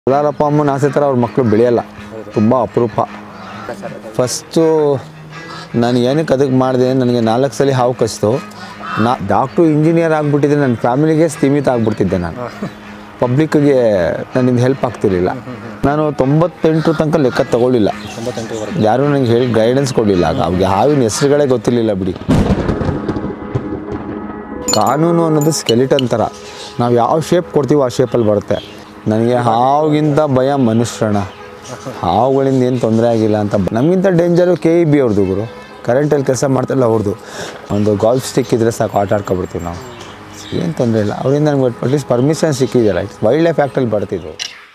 ಎಲ್ಲಾರಪ್ಪ ಅಮ್ಮನ ಆಸೆ ಥರ ಅವ್ರ ಮಕ್ಕಳು ಬೆಳೆಯಲ್ಲ ತುಂಬ ಅಪರೂಪ ಫಸ್ಟು ನಾನು ಏನಕ್ಕೆ ಅದಕ್ಕೆ ಮಾಡಿದೆ ನನಗೆ ನಾಲ್ಕು ಸಲ ಹಾವು ಕಸ್ತು ನಾ ಡಾಕ್ಟ್ರು ಇಂಜಿನಿಯರ್ ಆಗಿಬಿಟ್ಟಿದ್ದೆ ನನ್ನ ಫ್ಯಾಮಿಲಿಗೆ ಸೀಮಿತ ಆಗಿಬಿಡ್ತಿದ್ದೆ ನಾನು ಪಬ್ಲಿಕ್ಕಿಗೆ ನನ್ನಿಂದ ಹೆಲ್ಪ್ ಆಗ್ತಿರ್ಲಿಲ್ಲ ನಾನು ತೊಂಬತ್ತೆಂಟು ತನಕ ಲೆಕ್ಕ ತಗೊಳ್ಳಿಲ್ಲ ತೊಂಬತ್ತೆಂಟುವರೆಗೆ ಯಾರೂ ನನಗೆ ಹೇಳಿ ಗೈಡೆನ್ಸ್ ಕೊಡಲಿಲ್ಲ ಆಗ ಅವ್ರಿಗೆ ಹಾವಿನ ಹೆಸರುಗಳೇ ಗೊತ್ತಿರಲಿಲ್ಲ ಬಿಡಿ ಕಾನೂನು ಅನ್ನೋದು ಸ್ಕೆಲಿಟನ್ ಥರ ನಾವು ಯಾವ ಶೇಪ್ ಕೊಡ್ತೀವೋ ಆ ಶೇಪಲ್ಲಿ ಬರುತ್ತೆ ನನಗೆ ಹಾವಿಗಿಂತ ಭಯ ಮನುಷ್ಯಣ ಹಾವುಗಳಿಂದ ಏನು ತೊಂದರೆ ಆಗಿಲ್ಲ ಅಂತ ನಮಗಿಂತ ಡೇಂಜರು ಕೆ ಇ ಬಿ ಅವ್ರದ್ದು ಗುರು ಕರೆಂಟಲ್ಲಿ ಕೆಲಸ ಮಾಡ್ತಾರಲ್ಲ ಅವ್ರದ್ದು ಒಂದು ಗಾಲ್ಫ್ ಸ್ಟಿಕ್ ಇದ್ದರೆ ಸಾಕು ಆಟ ಆಡ್ಕೊಬಿಡ್ತೀವಿ ನಾವು ಏನು ತೊಂದರೆ ಇಲ್ಲ ಅವರಿಂದ ನಮ್ಗೆ ಅಟ್ಲೀಸ್ಟ್ ಪರ್ಮಿಷನ್ ಸಿಕ್ಕಿದೆಯಲ್ಲ ವೈಲ್ಡ್ ಲೈಫ್ ಆ್ಯಕ್ಟಲ್ಲಿ ಬರ್ತಿದ್ವು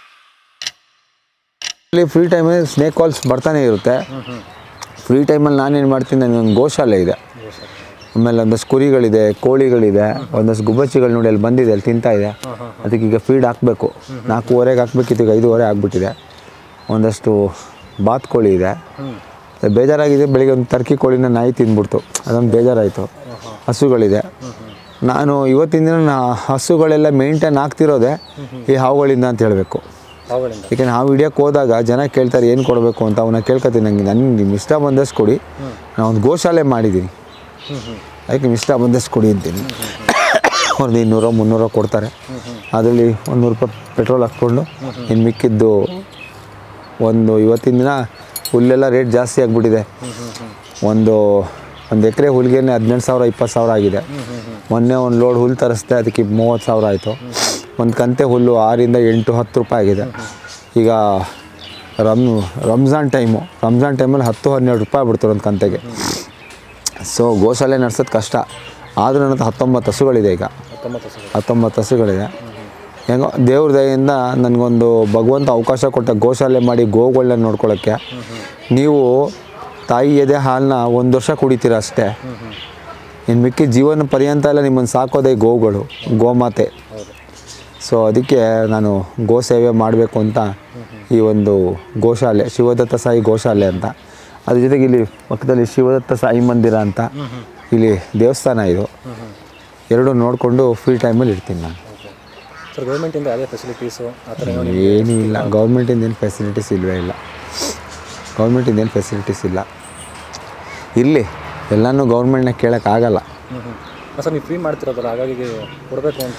ಇಲ್ಲಿ ಫ್ರೀ ಟೈಮಲ್ಲಿ ಸ್ನೇಕ್ ಕಾಲ್ಸ್ ಬರ್ತಾನೆ ಇರುತ್ತೆ ಫ್ರೀ ಟೈಮಲ್ಲಿ ನಾನೇನು ಮಾಡ್ತೀನಿ ನನಗೊಂದು ಗೋಶಾಲೆ ಇದೆ ಆಮೇಲೆ ಒಂದಷ್ಟು ಕುರಿಗಳಿದೆ ಕೋಳಿಗಳಿದೆ ಒಂದಷ್ಟು ಗುಬ್ಬಚ್ಚಿಗಳು ನೋಡಿ ಅಲ್ಲಿ ಬಂದಿದೆ ಅಲ್ಲಿ ತಿಂತಾ ಇದೆ ಅದಕ್ಕೆ ಈಗ ಫೀಡ್ ಹಾಕಬೇಕು ನಾಲ್ಕೂವರೆಗೆ ಹಾಕ್ಬೇಕಿತ್ತು ಈಗ ಐದೂವರೆ ಆಗಿಬಿಟ್ಟಿದೆ ಒಂದಷ್ಟು ಬಾತ್ಕೋಳಿ ಇದೆ ಬೇಜಾರಾಗಿದೆ ಬೆಳಿಗ್ಗೆ ಒಂದು ಟರ್ಕಿ ಕೋಳಿನ ನಾಯಿ ತಿಂದ್ಬಿಡ್ತು ಅದೊಂದು ಬೇಜಾರಾಯಿತು ಹಸುಗಳಿದೆ ನಾನು ಇವತ್ತಿನ ದಿನ ನಾ ಹಸುಗಳೆಲ್ಲ ಮೇಂಟೈನ್ ಆಗ್ತಿರೋದೆ ಈ ಹಾವುಗಳಿಂದ ಅಂತ ಹೇಳಬೇಕು ಹಾವುಗಳಿಂದ ಯಾಕೆಂದ್ರೆ ಹಾವು ಹಿಡಿಯೋಕೆ ಹೋದಾಗ ಜನ ಕೇಳ್ತಾರೆ ಏನು ಕೊಡಬೇಕು ಅಂತ ಅವನ್ನ ಕೇಳ್ಕೊತೀನಿ ನನಗೆ ನನಗೆ ನಿಮ್ಮ ಇಷ್ಟ ಬಂದಷ್ಟು ಕೊಡಿ ನಾನು ಒಂದು ಗೋಶಾಲೆ ಮಾಡಿದ್ದೀನಿ ಅದಕ್ಕೆ ನಿಮ್ಮ ಇಷ್ಟ ಬಂದಷ್ಟು ಕೊಡಿ ಅಂತೀನಿ ಒಂದು ಇನ್ನೂರೋ ಮುನ್ನೂರೋ ಕೊಡ್ತಾರೆ ಅದರಲ್ಲಿ ಒಂದು ನೂರು ರೂಪಾಯಿ ಪೆಟ್ರೋಲ್ ಹಾಕ್ಕೊಂಡು ಇನ್ನು ಮಿಕ್ಕಿದ್ದು ಒಂದು ಇವತ್ತಿನ ದಿನ ಹುಲ್ಲೆಲ್ಲ ರೇಟ್ ಜಾಸ್ತಿ ಆಗಿಬಿಟ್ಟಿದೆ ಒಂದು ಒಂದು ಎಕರೆ ಹುಲ್ಗೆನೆ ಹದಿನೆಂಟು ಸಾವಿರ ಇಪ್ಪತ್ತು ಸಾವಿರ ಆಗಿದೆ ಮೊನ್ನೆ ಒಂದು ಲೋಡ್ ಹುಲ್ಲು ತರಿಸ್ದೆ ಅದಕ್ಕೆ ಮೂವತ್ತು ಸಾವಿರ ಆಯಿತು ಒಂದು ಕಂತೆ ಹುಲ್ಲು ಆರಿಂದ ಎಂಟು ಹತ್ತು ರೂಪಾಯಿ ಆಗಿದೆ ಈಗ ರಮ್ ರಂಜಾನ್ ಟೈಮು ರಂಜಾನ್ ಟೈಮಲ್ಲಿ ಹತ್ತು ಹನ್ನೆರಡು ರೂಪಾಯಿ ಬಿಡ್ತಾರೆ ಒಂದು ಕಂತೆಗೆ ಸೊ ಗೋಶಾಲೆ ನಡೆಸೋದು ಕಷ್ಟ ಆದರೂ ನನ್ನ ಹತ್ರ ಹತ್ತೊಂಬತ್ತು ಹಸುಗಳಿದೆ ಈಗ ಹತ್ತೊಂಬತ್ತು ಹಸುಗಳು ಹತ್ತೊಂಬತ್ತು ಹಸುಗಳಿದೆ ಹೆಂಗೋ ದೇವ್ರ ದಯೆಯಿಂದ ನನಗೊಂದು ಭಗವಂತ ಅವಕಾಶ ಕೊಟ್ಟ ಗೋಶಾಲೆ ಮಾಡಿ ಗೋಗಳನ್ನ ನೋಡ್ಕೊಳ್ಳೋಕ್ಕೆ ನೀವು ತಾಯಿ ಎದೆ ಹಾಲನ್ನ ಒಂದು ವರ್ಷ ಕುಡಿತೀರ ಅಷ್ಟೇ ಇನ್ನು ಮಿಕ್ಕಿ ಜೀವನ ಪರ್ಯಂತ ಎಲ್ಲ ನಿಮ್ಮನ್ನು ಸಾಕೋದೇ ಗೋಗಳು ಗೋಮಾತೆ ಸೊ ಅದಕ್ಕೆ ನಾನು ಗೋ ಸೇವೆ ಮಾಡಬೇಕು ಅಂತ ಈ ಒಂದು ಗೋಶಾಲೆ ಶಿವದತ್ತ ಸಾಯಿ ಗೋಶಾಲೆ ಅಂತ ಅದ್ರ ಜೊತೆಗೆ ಇಲ್ಲಿ ಪಕ್ಕದಲ್ಲಿ ಶಿವದತ್ತ ಸಾಯಿ ಮಂದಿರ ಅಂತ ಇಲ್ಲಿ ದೇವಸ್ಥಾನ ಇದು ಎರಡು ನೋಡಿಕೊಂಡು ಫ್ರೀ ಟೈಮಲ್ಲಿ ಇರ್ತೀನಿ ನಾನು ಸರ್ ಗೌರ್ಮೆಂಟಿಂದ ಯಾವುದೇ ಫೆಸಿಲಿಟೀಸು ಆ ಥರ ಏನೋ ಏನೂ ಇಲ್ಲ ಗೌರ್ಮೆಂಟಿಂದ ಏನು ಫೆಸಿಲಿಟೀಸ್ ಇಲ್ಲವೇ ಇಲ್ಲ ಗೌರ್ಮೆಂಟಿಂದ ಏನು ಫೆಸಿಲಿಟೀಸ್ ಇಲ್ಲ ಇರಲಿ ಎಲ್ಲನೂ ಗೌರ್ಮೆಂಟ್ನ ಕೇಳೋಕ್ಕಾಗಲ್ಲ ಹ್ಞೂ ಹ್ಞೂ ಸರ್ ನೀವು ಫ್ರೀ ಮಾಡ್ತಿರೋದಲ್ಲ ಹಾಗಾಗಿ ಕೊಡಬೇಕು ಅಂತ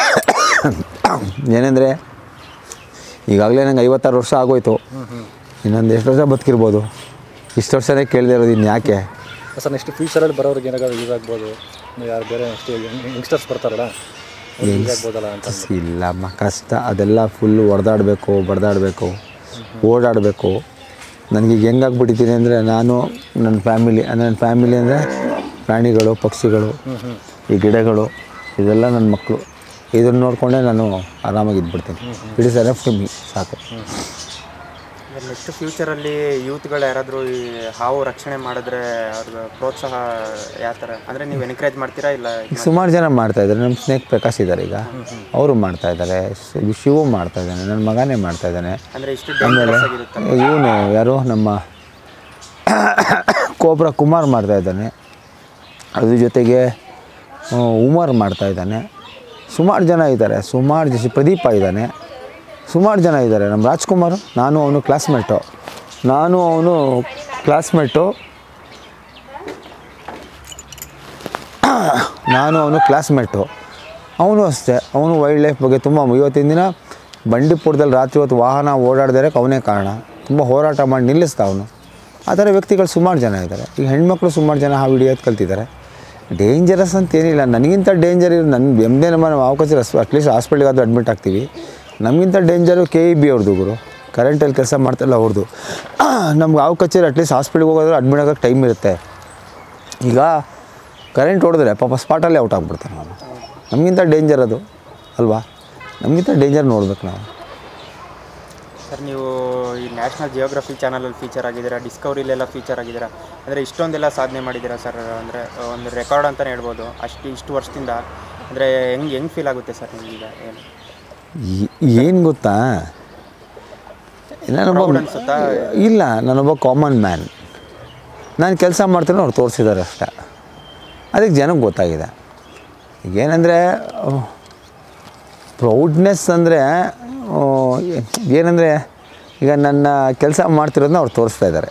ಏನೆಂದರೆ ಈಗಾಗಲೇ ನಂಗೆ ಐವತ್ತಾರು ವರ್ಷ ಆಗೋಯ್ತು ಇನ್ನೊಂದು ಎಷ್ಟು ವರ್ಷ ಬದುಕಿರ್ಬೋದು ಇಷ್ಟು ವರ್ಷನೇ ಕೇಳದೆ ಇರೋದು ಇನ್ನು ಯಾಕೆ ಸರ್ ನೆಕ್ಸ್ಟ್ ಫ್ಯೂಚರಲ್ಲಿ ಬರೋರಿಗೆ ಏನಾದ್ರು ಯೂಸ್ ಆಗ್ಬೋದು ನೀವು ಯಾರು ಬೇರೆ ನೆಕ್ಸ್ಟ್ ಯಂಗ್ಸ್ಟರ್ಸ್ ಬರ್ತಾರಲ್ಲ ಯೂಸ್ ಆಗ್ಬೋದಲ್ಲ ಅಂತ ಇಲ್ಲಮ್ಮ ಕಷ್ಟ ಅದೆಲ್ಲ ಫುಲ್ಲು ಹೊಡೆದಾಡಬೇಕು ಬಡ್ದಾಡಬೇಕು ಓಡಾಡಬೇಕು ನನಗೀಗ ಹೆಂಗಾಗ್ಬಿಟ್ಟಿದ್ದೀನಿ ಅಂದರೆ ನಾನು ನನ್ನ ಫ್ಯಾಮಿಲಿ ನನ್ನ ಫ್ಯಾಮಿಲಿ ಅಂದರೆ ಪ್ರಾಣಿಗಳು ಪಕ್ಷಿಗಳು ಈ ಗಿಡಗಳು ಇದೆಲ್ಲ ನನ್ನ ಮಕ್ಕಳು ಇದನ್ನು ನೋಡಿಕೊಂಡೇ ನಾನು ಆರಾಮಾಗಿ ಇದ್ಬಿಡ್ತೀನಿ it is enough to me ಸಾಕು ನೆಕ್ಸ್ಟ್ ಫ್ಯೂಚರಲ್ಲಿ ಯೂತ್ಗಳು ಯಾರಾದರೂ ಈ ಹಾವು ರಕ್ಷಣೆ ಮಾಡಿದ್ರೆ ಅವ್ರಿಗೆ ಪ್ರೋತ್ಸಾಹ ಯಾವ ಥರ ಅಂದರೆ ನೀವು ಎನ್ಕರೇಜ್ ಮಾಡ್ತೀರಾ ಇಲ್ಲ ಈಗ ಸುಮಾರು ಜನ ಮಾಡ್ತಾ ಇದ್ದಾರೆ ನಮ್ಮ ಸ್ನೇಕ್ ಪ್ರಕಾಶ್ ಇದ್ದಾರೆ ಈಗ ಅವರು ಮಾಡ್ತಾ ಇದ್ದಾರೆ ಶಿ- ಶಿವು ಮಾಡ್ತಾ ಇದ್ದಾನೆ ನನ್ನ ಮಗನೇ ಮಾಡ್ತಾ ಇದ್ದಾನೆ ಅಂದರೆ ಇಷ್ಟು ಡೇಂಜರಸ್ ಆಗಿರುತ್ತೆ ಇವನು ಯಾರು ನಮ್ಮ ಕೋಬ್ರ ಕುಮಾರ್ ಮಾಡ್ತಾ ಇದ್ದಾನೆ ಅದ್ರ ಜೊತೆಗೆ ಆ, ಉಮರ್ ಮಾಡ್ತಾ ಇದ್ದಾನೆ ಸುಮಾರು ಜನ ಇದ್ದಾರೆ ಸುಮಾರು ಜನ ಪ್ರದೀಪ ಇದ್ದಾನೆ ಸುಮಾರು ಜನ ಇದ್ದಾರೆ ನಮ್ಮ ರಾಜ್ಕುಮಾರ್ ನಾನು ಅವನು ಕ್ಲಾಸ್ಮೇಟು ನಾನು ಅವನು ಕ್ಲಾಸ್ಮೇಟು ನಾನು ಅವನು ಕ್ಲಾಸ್ಮೇಟು ಅವನು ಅಷ್ಟೇ ಅವನು ವೈಲ್ಡ್ ಲೈಫ್ ಬಗ್ಗೆ ತುಂಬ ಇವತ್ತಿನ ದಿನ ಬಂಡೀಪುರದಲ್ಲಿ ರಾತ್ರಿ ಹೊತ್ತು ವಾಹನ ಓಡಾಡ್ದರೆ ಅವನೇ ಕಾರಣ ತುಂಬ ಹೋರಾಟ ಮಾಡಿ ನಿಲ್ಲಿಸ್ದ ಅವನು ಆ ಥರ ವ್ಯಕ್ತಿಗಳು ಸುಮಾರು ಜನ ಇದ್ದಾರೆ ಈಗ ಹೆಣ್ಮಕ್ಳು ಸುಮಾರು ಜನ ಹಾವು ಹಿಡಿಯೋದು ಕಲ್ತಿದ್ದಾರೆ ಡೇಂಜರಸ್ ಅಂತ ಏನಿಲ್ಲ ನನಗಿಂತ ಡೇಂಜರ್ ಇರೋ ನನ್ನ ಎಮ್ಮೆ ನಮ್ಮ ನಾವು ಅವಕಾಶ ಅಟ್ಲೀಸ್ಟ್ ಹಾಸ್ಪಿಟ್ಲಿಗಾದ್ರೂ ಅಡ್ಮಿಟ್ ಆಗ್ತೀವಿ ನಮಗಿಂತ ಡೇಂಜರು ಕೆ ಇ ಬಿ ಅವ್ರದ್ದು ಗುರು ಕರೆಂಟಲ್ಲಿ ಕೆಲಸ ಮಾಡ್ತಾರಲ್ಲ ಅವ್ರದ್ದು ನಮ್ಗೆ ಯಾವ ಕಚೇರಿ ಅಟ್ಲೀಸ್ಟ್ ಹಾಸ್ಪಿಟ್ಲಿಗೆ ಹೋಗೋದ್ರೆ ಅಡ್ಮಿಟ್ ಆಗೋಕ್ಕೆ ಟೈಮ್ ಇರುತ್ತೆ ಈಗ ಕರೆಂಟ್ ಹೊಡೆದ್ರೆ ಪಾಪ ಸ್ಪಾಟಲ್ಲೇ ಔಟ್ ಆಗ್ಬಿಡ್ತಾರೆ ನಾವು ನಮಗಿಂತ ಡೇಂಜರ್ ಅದು ಅಲ್ವಾ ನಮಗಿಂತ ಡೇಂಜರ್ ನೋಡ್ಬೇಕು ನಾವು ಸರ್ ನೀವು ಈ ನ್ಯಾಷನಲ್ ಜಿಯೋಗ್ರಫಿ ಚಾನಲಲ್ಲಿ ಫೀಚರ್ ಆಗಿದ್ದೀರಾ ಡಿಸ್ಕವರಿಲೆಲ್ಲ ಫೀಚರ್ ಆಗಿದ್ದೀರಾ ಅಂದರೆ ಇಷ್ಟೊಂದೆಲ್ಲ ಸಾಧನೆ ಮಾಡಿದ್ದೀರಾ ಸರ್ ಅಂದರೆ ಒಂದು ರೆಕಾರ್ಡ್ ಅಂತಲೇ ಹೇಳ್ಬೋದು ಅಷ್ಟು ಇಷ್ಟು ವರ್ಷದಿಂದ ಅಂದರೆ ಹೆಂಗೆ ಹೆಂಗೆ ಫೀಲ್ ಆಗುತ್ತೆ ಸರ್ ನಿಮಗೀಗ ಏನು ಏನು ಗೊತ್ತಾ ನಾನೊಬ್ಬ Proud ಅನ್ಸುತ್ತಾ? ಇಲ್ಲ ನಾನೊಬ್ಬ ಕಾಮನ್ ಮ್ಯಾನ್ ನಾನು ಕೆಲಸ ಮಾಡ್ತೀನಿ ಅವ್ರು ತೋರಿಸಿದ್ದಾರೆ ಅಷ್ಟೇ ಅದಕ್ಕೆ ಜನಕ್ಕೆ ಗೊತ್ತಾಗಿದೆ ಏನಂದರೆ ಪ್ರೌಡ್ನೆಸ್ ಅಂದರೆ ಏನಂದರೆ ಈಗ ನನ್ನ ಕೆಲಸ ಮಾಡ್ತಿರೋದನ್ನ ಅವ್ರು ತೋರಿಸ್ತಾ ಇದ್ದಾರೆ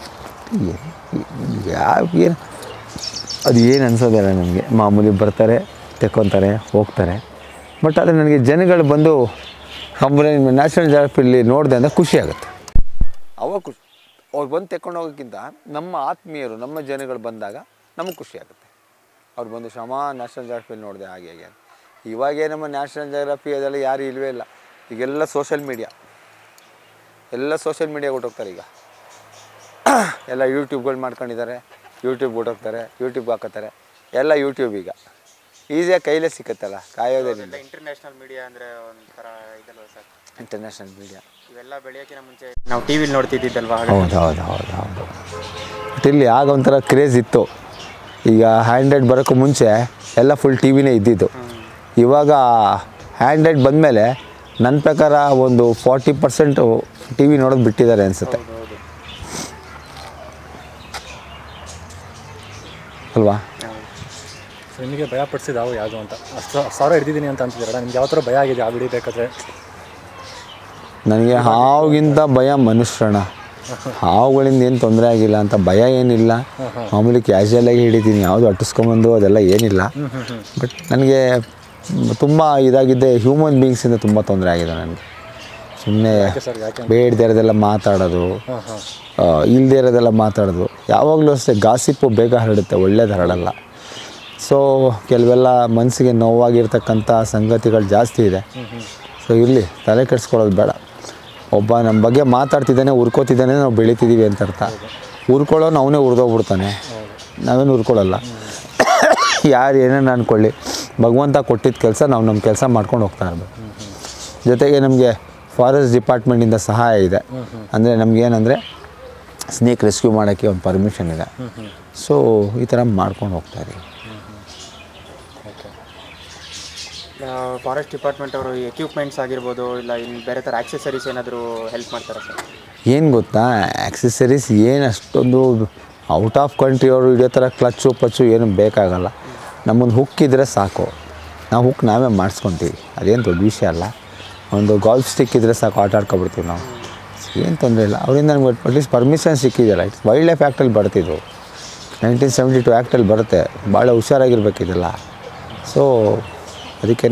ಯಾವ ಏನು ಅದು ಏನು ಅನ್ಸೋದಿಲ್ಲ ನನಗೆ ಮಾಮೂಲಿ ಬರ್ತಾರೆ ತೆಕ್ಕೊತಾರೆ ಹೋಗ್ತಾರೆ ಬಟ್ ಆದರೆ ನನಗೆ ಜನಗಳು ಬಂದು ಕಂಪ್ನಿ ನ್ಯಾಷನಲ್ ಜಾಗ್ರಫಿಲಿ ನೋಡಿದೆ ಅಂದರೆ ಖುಷಿ ಆಗುತ್ತೆ ಅವಾಗ ಖುಷಿ ಅವ್ರು ಬಂದು ತೆಕ್ಕೊಂಡು ಹೋಗೋಕ್ಕಿಂತ ನಮ್ಮ ಆತ್ಮೀಯರು ನಮ್ಮ ಜನಗಳು ಬಂದಾಗ ನಮಗೆ ಖುಷಿ ಆಗುತ್ತೆ ಅವ್ರು ಬಂದು ಶ್ರಮ ನ್ಯಾಷನಲ್ ಜಾಗ್ರಫಿಲಿ ನೋಡಿದೆ ಹಾಗೆ ಹಾಗೆ ಅಂತ. ಇವಾಗೇ ನಮ್ಮ ನ್ಯಾಷನಲ್ ಜಾಗ್ರಫಿ ಅದೆಲ್ಲ ಯಾರು ಇಲ್ವೇ ಇಲ್ಲ ಈಗೆಲ್ಲ ಸೋಷಿಯಲ್ ಮೀಡಿಯಾ ಎಲ್ಲ ಸೋಷಿಯಲ್ ಮೀಡಿಯಾಗೆ ಹೊಟ್ಟೋಗ್ತಾರೆ ಈಗ ಎಲ್ಲ ಯೂಟ್ಯೂಬ್ಗಳು ಮಾಡ್ಕೊಂಡಿದ್ದಾರೆ ಯೂಟ್ಯೂಬ್ ಹೊಟ್ಟೋಗ್ತಾರೆ ಯೂಟ್ಯೂಬ್ಗೆ ಹಾಕೋತಾರೆ ಎಲ್ಲ ಯೂಟ್ಯೂಬ್ ಈಗ ಈಸಿಯಾಗಿ ಕೈಲೇ ಸಿಕ್ಕತ್ತಲ್ಲ ಕಾಯೋದೇನಿಲ್ಲ ಇಂಟರ್ನ್ಯಾಷನಲ್ ಮೀಡಿಯಾ ಅಂದರೆ ಒಂಥರ ಇದಲ್ವ ಸರ್ ಇಂಟರ್ನ್ಯಾಷನಲ್ ಮೀಡಿಯಾ ಇವೆಲ್ಲ ಬೆಳೆಯೋಕ್ಕಿಂತ ಮುಂಚೆ ನಾವು ಟಿ ವಿಲಿ ನೋಡ್ತಿದ್ದಿದ್ದಲ್ವಾ ಹಾಗೆ ಹೌದು ಹೌದು ಹೌದು ಹೌದು ಬಟ್ ಇಲ್ಲಿ ಆಗ ಒಂಥರ ಕ್ರೇಜ್ ಇತ್ತು ಈಗ ಹ್ಯಾಂಡ್ರೆಡ್ ಬರೋಕ್ಕೂ ಮುಂಚೆ ಎಲ್ಲ ಫುಲ್ ಟಿ ವಿನೇ ಇದ್ದಿದ್ದು ಇವಾಗ ಹ್ಯಾಂಡ್ರೆಡ್ ಬಂದಮೇಲೆ ನನ್ನ ಪ್ರಕಾರ ಒಂದು ಫಾರ್ಟಿ ಪರ್ಸೆಂಟು ಟಿ ವಿ ನೋಡೋದು ಬಿಟ್ಟಿದ್ದಾರೆ ಅನಿಸುತ್ತೆ ಹೌದು ಅಲ್ವಾ ಸೊ ನಿಮಗೆ ಭಯ ಪಡಿಸಿದ ಅವು ಯಾವುದು ಅಂತ ಅಷ್ಟು ಸಾವಿರ ಹಿಡಿದಿದ್ದೀನಿ ಅಂತ ಅಂತಿದ್ದೀರಲ್ಲ ನಿಮ್ಗೆ ಯಾವ ಥರ ಭಯ ಆಗಿದೆ ಆ ಹಿಡಿಬೇಕಾದ್ರೆ ನನಗೆ ಹಾವಿಗಿಂತ ಭಯ ಮನುಷ್ಯರಣ ಹಾವುಗಳಿಂದ ಏನು ತೊಂದರೆ ಆಗಿಲ್ಲ ಅಂತ ಭಯ ಏನಿಲ್ಲ ಮಾಮೂಲಿ ಕ್ಯಾಶುಯಲಾಗಿ ಹಿಡಿತೀನಿ ಯಾವುದು ಅಟ್ಟಿಸ್ಕೊಂಬಂದು ಅದೆಲ್ಲ ಏನಿಲ್ಲ ಬಟ್ ನನಗೆ ತುಂಬ ಇದಾಗಿದ್ದೆ ಹ್ಯೂಮನ್ ಬೀಯಿಂಗ್ಸಿಂದ ತುಂಬ ತೊಂದರೆ ಆಗಿದೆ ನನಗೆ ಸುಮ್ಮನೆ ಯಾಕೆ ಸರ್ ಯಾಕೆ ಬೇಡದೇ ಇರೋದೆಲ್ಲ ಮಾತಾಡೋದು ಹಾಂ ಹಾಂ ಇಲ್ಲದೇ ಇರೋದೆಲ್ಲ ಮಾತಾಡೋದು ಯಾವಾಗಲೂ ಅಷ್ಟೇ ಗಾಸಿಪ್ಪು ಬೇಗ ಹರಡುತ್ತೆ ಒಳ್ಳೇದು ಹರಡಲ್ಲ ಸೊ ಕೆಲವೆಲ್ಲ ಮನಸ್ಸಿಗೆ ನೋವಾಗಿರ್ತಕ್ಕಂಥ ಸಂಗತಿಗಳು ಜಾಸ್ತಿ ಇದೆ ಸೊ ಇರಲಿ ತಲೆ ಕೆಡಿಸ್ಕೊಳ್ಳೋದು ಬೇಡ ಒಬ್ಬ ನಮ್ಮ ಬಗ್ಗೆ ಮಾತಾಡ್ತಿದ್ದಾನೆ ಉರ್ಕೋತಿದ್ದಾನೆ ನಾವು ಬೆಳಿತಿದ್ದೀವಿ ಅಂತ ಅರ್ಥ ಉರ್ಕೊಳ್ಳೋನು ಅವನೇ ಉರಿದೋಗ್ಬಿಡ್ತಾನೆ ನಾವೇನು ಉರ್ಕೊಳ್ಳಲ್ಲ ಯಾರು ಏನೇನು ಅಂದ್ಕೊಳ್ಳಿ ಭಗವಂತ ಕೊಟ್ಟಿದ್ದ ಕೆಲಸ ನಾವು ನಮ್ಮ ಕೆಲಸ ಮಾಡ್ಕೊಂಡು ಹೋಗ್ತಾ ಇರ್ಬೇಕು ಜೊತೆಗೆ ನಮಗೆ ಫಾರೆಸ್ಟ್ ಡಿಪಾರ್ಟ್ಮೆಂಟಿಂದ ಸಹಾಯ ಇದೆ ಅಂದರೆ ನಮಗೇನಂದರೆ ಸ್ನೇಕ್ ರೆಸ್ಕ್ಯೂ ಮಾಡೋಕ್ಕೆ ಒಂದು ಪರ್ಮಿಷನ್ ಇದೆ ಸೊ ಈ ಥರ ಮಾಡ್ಕೊಂಡು ಹೋಗ್ತಾ ಇದೀವಿ ಫಾರೆಸ್ಟ್ ಡಿಪಾರ್ಟ್ಮೆಂಟ್ ಅವರು ಎಕ್ವಿಪ್ಮೆಂಟ್ಸ್ ಆಗಿರ್ಬೋದು ಇಲ್ಲ ಇನ್ನು ಬೇರೆ ಥರ ಆಕ್ಸೆಸರೀಸ್ ಏನಾದರೂ ಹೆಲ್ಪ್ ಮಾಡ್ತಾರಾ ಸರ್ ಏನು ಗೊತ್ತಾ ಆಕ್ಸೆಸರೀಸ್ ಏನು ಅಷ್ಟೊಂದು ಔಟ್ ಆಫ್ ಕಂಟ್ರಿ ಅವರು ಹಿಡಿಯೋ ಥರ ಕ್ಲಚ್ಚು ಪಚ್ಚು ಏನು ಬೇಕಾಗಲ್ಲ ನಮ್ಮೊಂದು ಹುಕ್ ಇದ್ದರೆ ಸಾಕು ನಾವು ಹುಕ್ ನಾವೇ ಮಾಡಿಸ್ಕೊತೀವಿ ಅದೇನು ದೊಡ್ಡ ವಿಷಯ ಅಲ್ಲ ಒಂದು ಗಾಲ್ಫ್ ಸ್ಟಿಕ್ ಇದ್ದರೆ ಸಾಕು ಆಟ ಆಡ್ಕೊಬಿಡ್ತೀವಿ ನಾವು ಏನು ತೊಂದರೆ ಇಲ್ಲ ಅವರಿಂದ ನಮ್ಗೆ ಅಟ್ಲೀಸ್ಟ್ ಪರ್ಮಿಷನ್ ಸಿಕ್ಕಿದೆಯಲ್ಲ ಇಟ್ಸ್ ವೈಲ್ಡ್ ಲೈಫ್ ಆ್ಯಕ್ಟಲ್ಲಿ ಬರ್ತಿದ್ದು ನೈನ್ಟೀನ್ ಸೆವೆಂಟಿ ಟು ಆ್ಯಕ್ಟಲ್ಲಿ ಬರುತ್ತೆ ಭಾಳ ಹುಷಾರಾಗಿರ್ಬೇಕಿದೆಲ್ಲ ಸೊ ಅದಕ್ಕೇ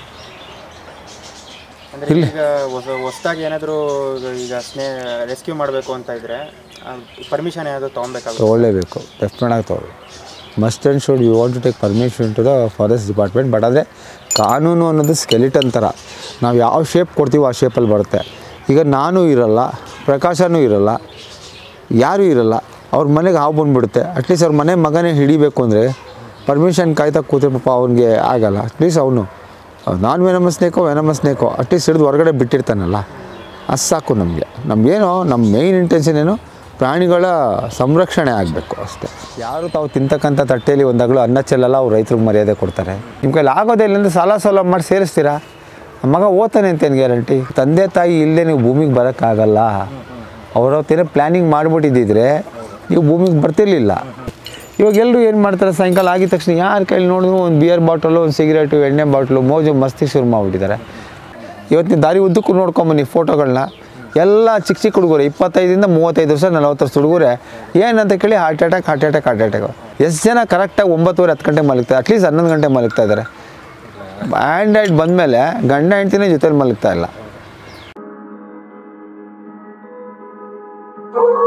ಅಂದರೆ ಈಗ ಹೊಸ ಹೊಸ್ದಾಗಿ ಏನಾದರೂ ಈಗ ಸ್ನೇ ರೆಸ್ಕ್ಯೂ ಮಾಡಬೇಕು ಅಂತ ಇದ್ದರೆ ಪರ್ಮಿಷನ್ ಏನಾದರೂ ತೊಗೊಬೇಕಾಗುತ್ತೆ ತೊಗೊಳ್ಳೇಬೇಕು ಡೆಫಿನೆಟಾಗಿ ತೊಗೊಳ್ಳಿ must and should you want to take permission to the forest department but ಆದರೆ ಕಾನೂನು ಅನ್ನೋದು ಸ್ಕೆಲಿಟನ್ ಥರ ನಾವು ಯಾವ ಶೇಪ್ ಕೊಡ್ತೀವೋ ಆ ಶೇಪಲ್ಲಿ ಬರುತ್ತೆ ಈಗ ನಾನು ಇರಲ್ಲ ಪ್ರಕಾಶನೂ ಇರಲ್ಲ ಯಾರೂ ಇರಲ್ಲ ಅವ್ರ ಮನೆಗೆ ಹಾವು ಬಂದುಬಿಡುತ್ತೆ ಅಟ್ಲೀಸ್ಟ್ ಅವ್ರ ಮನೆ ಮಗನೇ ಹಿಡಿಬೇಕು ಅಂದರೆ ಪರ್ಮಿಷನ್ ಕಾಯ್ತಾ ಕೂತ್ರೆ ಪಾಪ ಅವ್ನಿಗೆ ಆಗಲ್ಲ ಅಟ್ಲೀಸ್ಟ್ ಅವನು ನಾನು ವೆನಮಸ್ ಸ್ನೇಕೋ ವೆನಮಸ್ ಸ್ನೇಕೋ ಅಟ್ಲೀಸ್ಟ್ ಹಿಡಿದು ಹೊರಗಡೆ ಬಿಟ್ಟಿರ್ತಾನಲ್ಲ ಅದು ಸಾಕು ನಮಗೆ ನಮಗೇನೋ ನಮ್ಮ ಮೇಯ್ನ್ ಇಂಟೆನ್ಷನ್ ಏನು ಪ್ರಾಣಿಗಳ ಸಂರಕ್ಷಣೆ ಆಗಬೇಕು ಅಷ್ಟೇ ಯಾರು ತಾವು ತಿಂತಕ್ಕಂಥ ತಟ್ಟೆಯಲ್ಲಿ ಒಂದಾಗಲೂ ಅನ್ನ ಚೆಲ್ಲಲ್ಲ ಅವ್ರು ರೈತರಿಗೆ ಮರ್ಯಾದೆ ಕೊಡ್ತಾರೆ ನಿಮ್ಮ ಕೈಲಿ ಆಗೋದೇ ಇಲ್ಲ ಅಂದರೆ ಸಾಲ ಸೋಲ ಮಾಡಿ ಸೇರಿಸ್ತೀರಾ ಆ ಮಗ ಓದ್ತಾನೆ ಅಂತ ಏನು ಗ್ಯಾರಂಟಿ ತಂದೆ ತಾಯಿ ಇಲ್ಲದೆ ನೀವು ಭೂಮಿಗೆ ಬರೋಕ್ಕಾಗಲ್ಲ ಅವ್ರವತ್ತೇನೋ ಪ್ಲ್ಯಾನಿಂಗ್ ಮಾಡಿಬಿಟ್ಟಿದ್ದಿದ್ರೆ ನೀವು ಭೂಮಿಗೆ ಬರ್ತಿರ್ಲಿಲ್ಲ ಇವಾಗ ಎಲ್ಲರೂ ಏನು ಮಾಡ್ತಾರೆ ಸಾಯಂಕಾಲ ಆಗಿದ ತಕ್ಷಣ ಯಾರ ಕೈಲಿ ನೋಡಿದ್ರು ಒಂದು ಬಿಯರ್ ಬಾಟಲು ಒಂದು ಸಿಗರೇಟು ಎಣ್ಣೆ ಬಾಟ್ಲು ಮೋಜು ಮಸ್ತಿ ಶುರು ಮಾಡಿಬಿಟ್ಟಿದ್ದಾರೆ ಇವತ್ತಿನ ದಾರಿ ಉದ್ದಕ್ಕೂ ನೋಡ್ಕೊಂಬನ್ನಿ ಫೋಟೋಗಳನ್ನ ಎಲ್ಲ ಚಿಕ್ಕ ಚಿಕ್ಕ ಹುಡುಗರು ಇಪ್ಪತ್ತೈದಿಂದ ಮೂವತ್ತೈದು ವರ್ಷ ನಲವತ್ತು ವರ್ಷ ಹುಡುಗರೆ ಏನಂತ ಕೇಳಿ heart attack heart attack heart attack ಎಷ್ಟು ಜನ ಕರೆಕ್ಟಾಗಿ ಒಂಬತ್ತುವರೆ ಹತ್ತು ಗಂಟೆ ಮಲಗ್ತಾರೆ ಅಟ್ಲೀಸ್ಟ್ ಹನ್ನೊಂದು ಗಂಟೆ ಮಲಗ್ತಾ ಇದ್ದಾರೆ ಆ್ಯಂಡ್ರಾಯ್ಡ್ ಬಂದಮೇಲೆ ಗಂಡ ಹೆಂಡ್ತಿನೇ ಜೊತೆಲಿ ಮಲಗ್ತಾ ಇಲ್ಲ